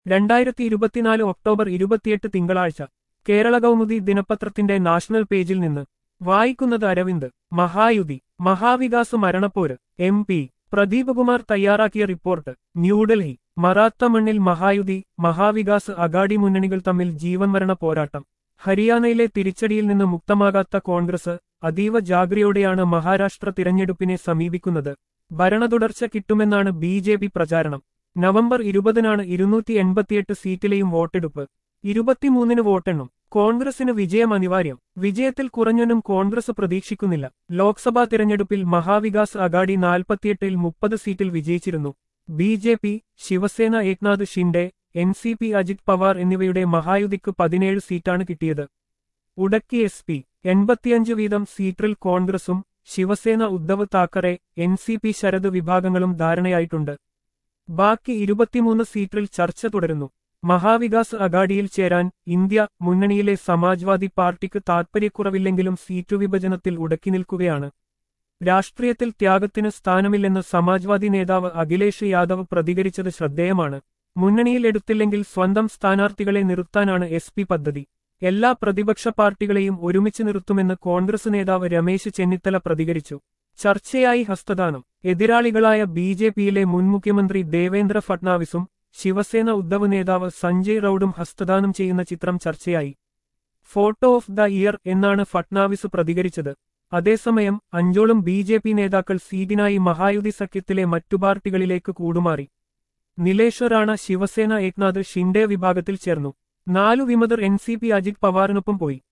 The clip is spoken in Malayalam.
രണ്ടായിരത്തി ഇരുപത്തിനാല് ഒക്ടോബർ ഇരുപത്തിയെട്ട് തിങ്കളാഴ്ച കേരള കൗമുദി ദിനപത്രത്തിന്റെ നാഷണൽ പേജിൽ നിന്ന് വായിക്കുന്നത് അരവിന്ദ് മഹായുതി മഹാവികാസ് മരണപ്പോര് എം പി പ്രദീപ് കുമാർ തയ്യാറാക്കിയ റിപ്പോർട്ട് ന്യൂഡൽഹി മറാത്ത മണ്ണിൽ മഹായുതി മഹാവികാസ് അഗാഡി മുന്നണികൾ തമ്മിൽ ജീവൻ മരണ പോരാട്ടം ഹരിയാനയിലെ തിരിച്ചടിയിൽ നിന്ന് മുക്തമാകാത്ത കോൺഗ്രസ് അതീവ ജാഗ്രയോടെയാണ് മഹാരാഷ്ട്ര തിരഞ്ഞെടുപ്പിനെ സമീപിക്കുന്നത് ഭരണതുടർച്ച കിട്ടുമെന്നാണ് ബി ജെ പി പ്രചാരണം നവംബർ ഇരുപതിനാണ് ഇരുന്നൂറ്റി എൺപത്തിയെട്ട് സീറ്റിലെയും വോട്ടെടുപ്പ് ഇരുപത്തിമൂന്നിന് വോട്ടെണ്ണും കോൺഗ്രസിന് വിജയം അനിവാര്യം വിജയത്തിൽ കുറഞ്ഞൊന്നും കോൺഗ്രസ് പ്രതീക്ഷിക്കുന്നില്ല ലോക്സഭാ തിരഞ്ഞെടുപ്പിൽ മഹാവികാസ് അഗാഡി നാൽപ്പത്തിയെട്ടിൽ മുപ്പത് സീറ്റിൽ വിജയിച്ചിരുന്നു B J P Shiv Sena Eknath Shinde N C P Ajit Pawar എന്നിവയുടെ മഹായുതിക്ക് പതിനേഴ് സീറ്റാണ് കിട്ടിയത് ഉടക്കി എസ് പി എൺപത്തിയഞ്ച് വീതം സീറ്റിൽ കോൺഗ്രസും Shiv Sena Uddhav Thackeray N C P Sharad വിഭാഗങ്ങളും ധാരണയായിട്ടുണ്ട് ബാക്കി ഇരുപത്തിമൂന്ന് സീറ്റിൽ ചർച്ച തുടരുന്നു മഹാവികാസ് അഗാഡിയിൽ ചേരാൻ ഇന്ത്യ മുന്നണിയിലെ സമാജ്വാദി പാർട്ടിക്ക് താൽപ്പര്യക്കുറവില്ലെങ്കിലും സീറ്റു വിഭജനത്തിൽ ഉടക്കി നിൽക്കുകയാണ് രാഷ്ട്രീയത്തിൽ ത്യാഗത്തിന് സ്ഥാനമില്ലെന്ന് സമാജ്വാദി നേതാവ് അഖിലേഷ് യാദവ് പ്രതികരിച്ചത് ശ്രദ്ധേയമാണ് മുന്നണിയിൽ എടുത്തില്ലെങ്കിൽ സ്വന്തം സ്ഥാനാർത്ഥികളെ നിർത്താനാണ് എസ് പി പദ്ധതി എല്ലാ പ്രതിപക്ഷ പാർട്ടികളെയും ഒരുമിച്ച് നിർത്തുമെന്ന് കോൺഗ്രസ് നേതാവ് രമേശ് ചെന്നിത്തല പ്രതികരിച്ചു ചർച്ചയായി ഹസ്തദാനം എതിരാളികളായ ബി ജെ പിയിലെ മുൻ മുഖ്യമന്ത്രി ദേവേന്ദ്ര ഫട്നാവിസും ശിവസേന ഉദ്ധവ് നേതാവ് സഞ്ജയ് റൌഡും ഹസ്തദാനം ചെയ്യുന്ന ചിത്രം ചർച്ചയായി ഫോട്ടോ ഓഫ് ദ ഇയർ എന്നാണ് ഫട്നാവിസ് പ്രതികരിച്ചത് അതേസമയം അഞ്ചോളം ബി ജെ പി നേതാക്കൾ സീറ്റിനായി മഹായുതി സഖ്യത്തിലെ മറ്റു പാർട്ടികളിലേക്ക് കൂടുമാറി നിലേഷ് റാണ ശിവസേന ഏക്നാഥ് ഷിൻഡെ വിഭാഗത്തിൽ ചേർന്നു നാലു വിമതർ എൻ സി പി അജിത് പവാറിനൊപ്പം പോയി